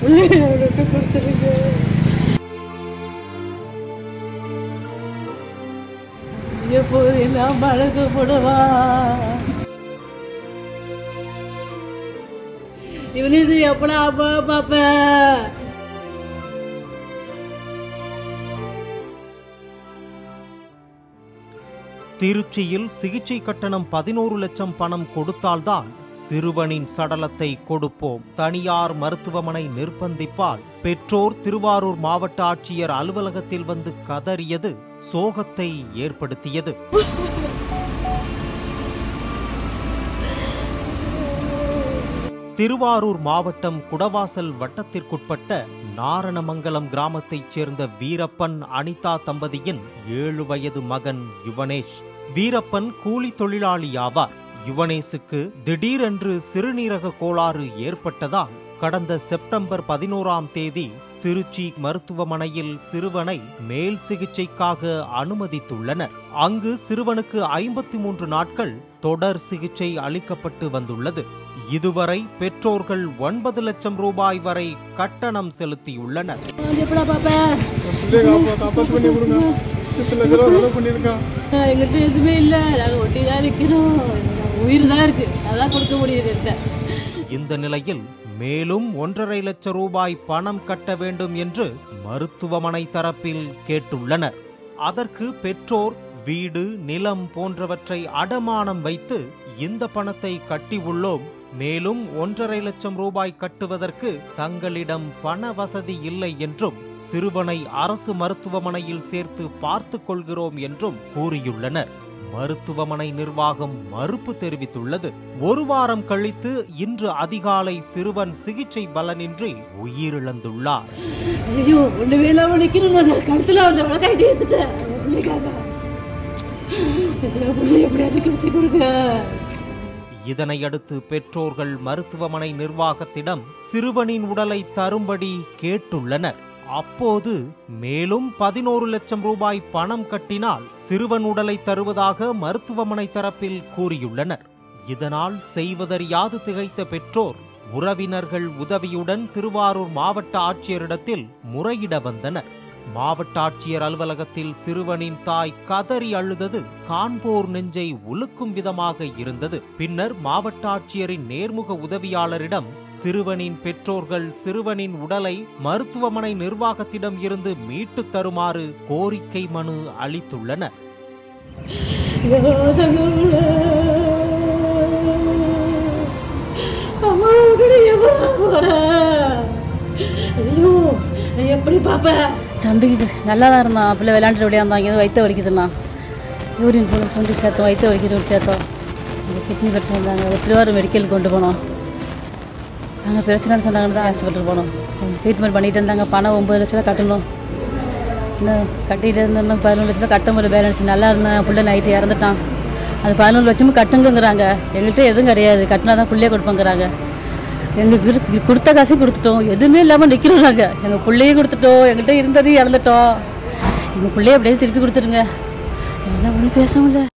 பிள்ளைய அவனுக்கு கொடுத்துருங்க எப்போதெல்லாம் பழக்கப்படுவா இவனு எப்படா அப்பா பாப்ப திருச்சியில் சிகிச்சை கட்டணம் பதினோரு லட்சம் பணம் கொடுத்தால்தான் சிறுவனின் சடலத்தை கொடுப்போம் தனியார் மருத்துவமனை நிர்பந்திப்பால் பெற்றோர் திருவாரூர் மாவட்ட ஆட்சியர் அலுவலகத்தில் வந்து கதறியது சோகத்தை ஏற்படுத்தியது திருவாரூர் மாவட்டம் குடவாசல் வட்டத்திற்குட்பட்ட நாரணமங்கலம் கிராமத்தைச் சேர்ந்த வீரப்பன் அனிதா தம்பதியின் ஏழு வயது மகன் யுவனேஷ் வீரப்பன் கூலி தொழிலாளி ஆவார் யுவனேஷுக்கு திடீரென்று சிறுநீரக கோளாறு ஏற்பட்டதால் கடந்த செப்டம்பர் பதினோராம் தேதி திருச்சி மருத்துவமனையில் சிறுவனை மேல் சிகிச்சைக்காக அனுமதித்துள்ளனர் அங்கு சிறுவனுக்கு ஐம்பத்தி மூன்று நாட்கள் தொடர் சிகிச்சை அளிக்கப்பட்டு வந்துள்ளது இதுவரை பெற்றோர்கள் ஒன்பது லட்சம் ரூபாய் வரை கட்டணம் செலுத்தியுள்ளனர் எப்படா பாப்ப பிள்ளைய காப்பா காப்பாற்று பண்ணி கொடுங்க இத்தனை தடவை செலவு பண்ணியிருக்கான் எங்கிட்ட எதுவுமே இல்லை நாங்கள் ஒட்டி தான் நிற்கிறோம் உயிர் தான் இருக்கு அதான் கொடுக்க முடியுது என்கிட்ட இந்த நிலையில் மேலும் ஒன்றரை லட்சம் ரூபாய் பணம் கட்ட வேண்டும் என்று மருத்துவமனை தரப்பில் கேட்டுள்ளனர் அதற்கு பெற்றோர் வீடு நிலம் போன்றவற்றை அடமானம் வைத்து இந்த பணத்தை கட்டியுள்ளோம் மேலும் ஒன்றரை லட்சம் ரூபாய் கட்டுவதற்கு தங்களிடம் பண வசதி இல்லை என்றும் சிறுவனை அரசு மருத்துவமனையில் சேர்த்து பார்த்துக் கொள்கிறோம் என்றும் கூறியுள்ளனர் மருத்துவமனை நிர்வாகம் மறுப்பு தெரிவித்துள்ளது ஒரு வாரம் கழித்து இன்று அதிகாலை சிறுவன் சிகிச்சை பலனின்றி உயிரிழந்துள்ளார் ஐயோ ஒன்றுமே இல்லாமல் நிற்கணும் நான் கழுத்தில் வந்து வழக்காட்டி எடுத்துட்டேன் என் பிள்ளைக்காக என் பிள்ளை எப்படியாச்சும் கெடுத்து கொடுங்க இதனையடுத்து பெற்றோர்கள் மருத்துவமனை நிர்வாகத்திடம் சிறுவனின் உடலை தரும்படி கேட்டுள்ளனர் அப்போது மேலும் பதினோரு லட்சம் ரூபாய் பணம் கட்டினால் சிறுவன் உடலை தருவதாக மருத்துவமனை தரப்பில் கூறியுள்ளனர் இதனால் செய்வதறியாது திகைத்த பெற்றோர் உறவினர்கள் உதவியுடன் திருவாரூர் மாவட்ட ஆட்சியரிடத்தில் முறையிட வந்தனர் மாவட்ட ஆட்சியர் அலுவலகத்தில் சிறுவனின் தாய் கதறி அழுதது காண்போர் நெஞ்சை உலுக்கும் விதமாக இருந்தது பின்னர் மாவட்ட ஆட்சியரின் நேர்முக உதவியாளரிடம் சிறுவனின் பெற்றோர்கள் சிறுவனின் உடலை மருத்துவமனை நிர்வாகத்திடம் இருந்து மீட்டுத் தருமாறு கோரிக்கை மனு அளித்துள்ளனர் ஐயோ, தங்கம்ல. அம்மா கூட எப்படா போற ஐயோ நான் எப்படி பாப்பேன் தம்பிக்கு நல்லா தான் இருந்தான் பிள்ளை விளையாண்டு அப்படியே இருந்தான் இங்கே வயிற்று வலிக்குதுண்ணா யூரின் போல சொல்லி சேர்த்தோம் வயிற்று வலிக்குது சேர்த்தோம் இங்கே கிட்னி பிரச்சனை இருந்தாங்க திருவாரூர் மெடிக்கலுக்கு கொண்டு போனோம் நாங்கள் பிரச்சனைன்னு சொன்னாங்கன்னு தான் ஹாஸ்பிட்டல் போனோம் ட்ரீட்மெண்ட் பண்ணிட்டு இருந்தாங்க பணம் ஒம்பது லட்ச ரூபா கட்டணும் இன்னும் கட்டிட்டு இருந்தோம் பதினொன்று லட்ச ரூபா கட்ட முடியல பேலன்ஸ் நல்லா இருந்தேன் பிள்ளை நைட்டு இறந்துட்டான் அது பதினொன்று லட்சமும் கட்டுங்கங்கிறாங்க எங்கள்கிட்ட எதுவும் கிடையாது கட்டினா தான் பிள்ளைய கொடுப்போங்கிறாங்க எங்கள் விரு கொடுத்த காசையும் கொடுத்துட்டோம் எதுவுமே இல்லாமல் நிற்கிறோம் நாங்கள் எங்கள் பிள்ளையும் கொடுத்துட்டோம் எங்கள்கிட்ட இருந்ததையும் இறந்துட்டோம் எங்கள் பிள்ளைய அப்படியே திருப்பி கொடுத்துருங்க என்ன ஒன்றும் பேச முடியல